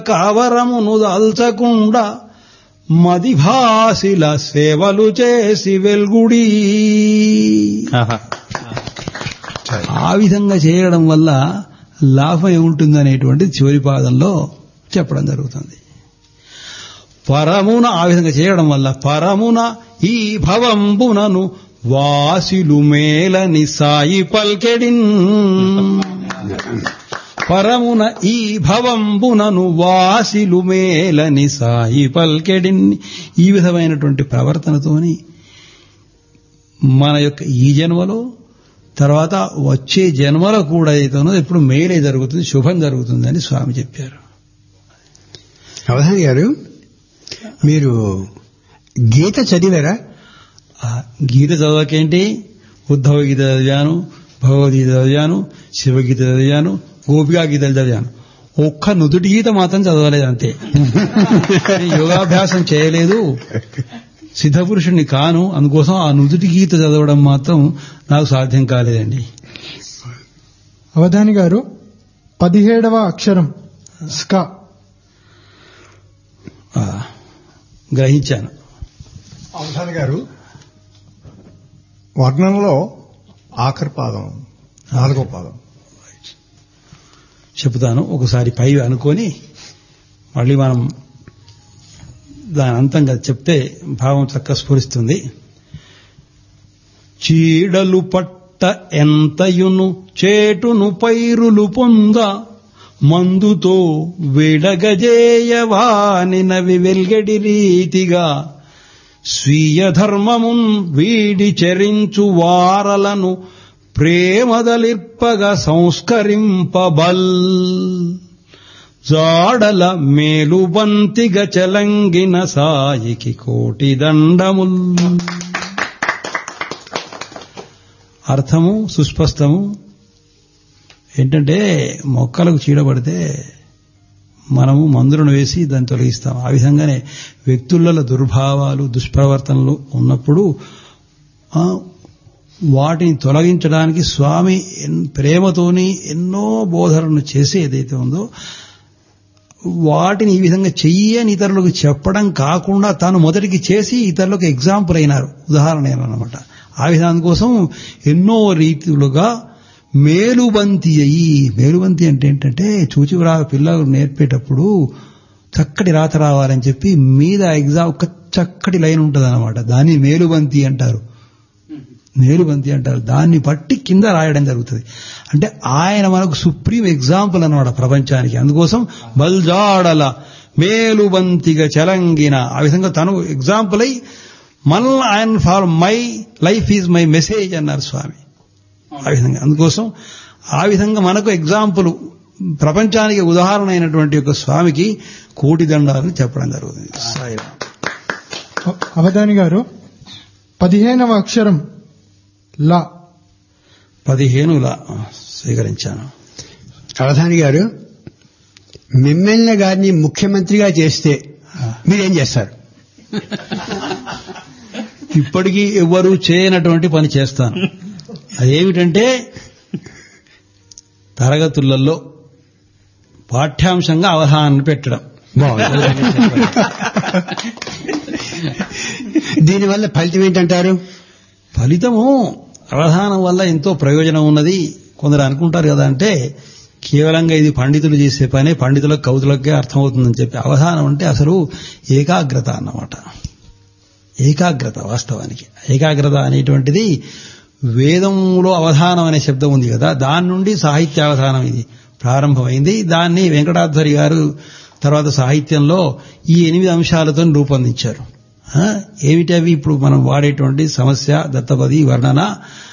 కావరమును దాల్చకుండా మదిభాసిల సేవలు చేసి వెల్గుడి ఆ విధంగా చేయడం వల్ల లాభం ఏముంటుందనేటువంటి చివరి పాదంలో చెప్పడం జరుగుతుంది పరమున ఆ విధంగా చేయడం వల్ల పరమున ఈ భవంబునను వాసిలు మేలని సాయి పల్కెడిన్ పరమున ఈ భవంబునను వాసిలు మేలని సాయి పల్కెడిన్ ఈ విధమైనటువంటి ప్రవర్తనతోని మన యొక్క ఈ జన్మలో తర్వాత వచ్చే జన్మలో కూడా ఏదైతే ఎప్పుడు మేలే జరుగుతుంది శుభం జరుగుతుందని స్వామి చెప్పారు అవధాని గారు మీరు గీత చదివారా ఆ గీత చదవకేంటి ఉద్ధవ గీత చదివాను భగవద్గీత చదివాను శివగీత చదివాను గోపికా గీతలు చదివాను ఒక్క నుదుటి గీత మాత్రం చదవలేదు అంతే యోగాభ్యాసం చేయలేదు సిద్ధపురుషుణ్ణి కాను అందుకోసం ఆ నుదుటి గీత చదవడం మాత్రం నాకు సాధ్యం కాలేదండి అవధాని గారు పదిహేడవ అక్షరం స్క ఆ, గ్రహించాను అవధాని గారు వర్ణంలో ఆఖరి పాదం నాలుగో పాదం చెబుతాను ఒకసారి పై అనుకొని మళ్ళీ మనం దాని అంతంగా చెప్తే భావం చక్క స్ఫురిస్తుంది చీడలు పట్ట ఎంతయును చేటును పైరులు పొంద మందుతో విడగజేయవానినవి వెల్గడి రీతిగా స్వీయ ధర్మమున్ వీడి చెరించు వారలను ప్రేమదలిర్పగ సంస్కరింపబల్ జాడల మేలుబంతిగ చలంగిన సాయికి కోటి దండముల్ అర్థము సుస్పష్టము ఏంటంటే మొక్కలకు చీడపడితే మనము మందులను వేసి దాన్ని తొలగిస్తాం ఆ విధంగానే వ్యక్తులలో దుర్భావాలు దుష్ప్రవర్తనలు ఉన్నప్పుడు ఆ, వాటిని తొలగించడానికి స్వామి ఎన్- ప్రేమతోని ఎన్నో బోధనలు చేసి ఏదైతే ఉందో వాటిని ఈ విధంగా చెయ్యని ఇతరులకు చెప్పడం కాకుండా తాను మొదటికి చేసి ఇతరులకు ఎగ్జాంపుల్ అయినారు ఉదాహరణ అయినారనమాట ఆ విధానం కోసం ఎన్నో రీతులుగా మేలుబంతి అయ్యి మేలుబంతి అంటే ఏంటంటే చూచిరా పిల్లలు నేర్పేటప్పుడు చక్కటి రాత రావాలని చెప్పి మీద ఎగ్జామ్ ఒక చక్కటి లైన్ ఉంటుంది అనమాట దాన్ని మేలుబంతి అంటారు మేలుబంతి అంటారు దాన్ని బట్టి కింద రాయడం జరుగుతుంది అంటే ఆయన మనకు సుప్రీం ఎగ్జాంపుల్ అన్నమాట ప్రపంచానికి అందుకోసం బల్జాడల మేలుబంతిగా చలంగిన ఆ విధంగా తను ఎగ్జాంపుల్ అయి మళ్ళీ ఆయన for my life is my message అన్నారు స్వామి ఆ విధంగా అందుకోసం ఆ విధంగా మనకు ఎగ్జాంపుల్ ప్రపంచానికి ఉదాహరణ అయినటువంటి యొక్క స్వామికి కోటి దండాలను చెప్పడం జరుగుతుంది సాయిరామ్. అ- అవధాని గారు పదిహేనవ అక్షరం లా పదిహేనుల స్వీకరించాను అవధాని గారు మిమ్మల్ని గారిని ముఖ్యమంత్రిగా చేస్తే మీరేం చేస్తారు ఇప్పటికీ ఎవ్వరూ చేయనటువంటి పని చేస్తాను అదేమిటంటే తరగతులలో పాఠ్యాంశంగా అవధానం పెట్టడం దీనివల్ల ఫలితం ఏంటంటారు ఫలితము అవధానం వల్ల ఎంతో ప్రయోజనం ఉన్నది కొందరు అనుకుంటారు కదా అంటే కేవలంగా ఇది పండితులు చేసే పనే పండితులకు కవుతులకే అర్థమవుతుందని చెప్పి అవధానం అంటే అసలు ఏకాగ్రత అన్నమాట ఏకాగ్రత వాస్తవానికి ఏకాగ్రత అనేటువంటిది వేదంలో అవధానం అనే శబ్దం ఉంది కదా దాని నుండి సాహిత్య అవధానం ఇది ప్రారంభమైంది దాన్ని వెంకటాధ్వరి గారు తర్వాత సాహిత్యంలో ఈ ఎనిమిది అంశాలతో రూపొందించారు ఆ, ఏమిటి అవి ఇప్పుడు మనం వాడేటువంటి సమస్య దత్తపది వర్ణన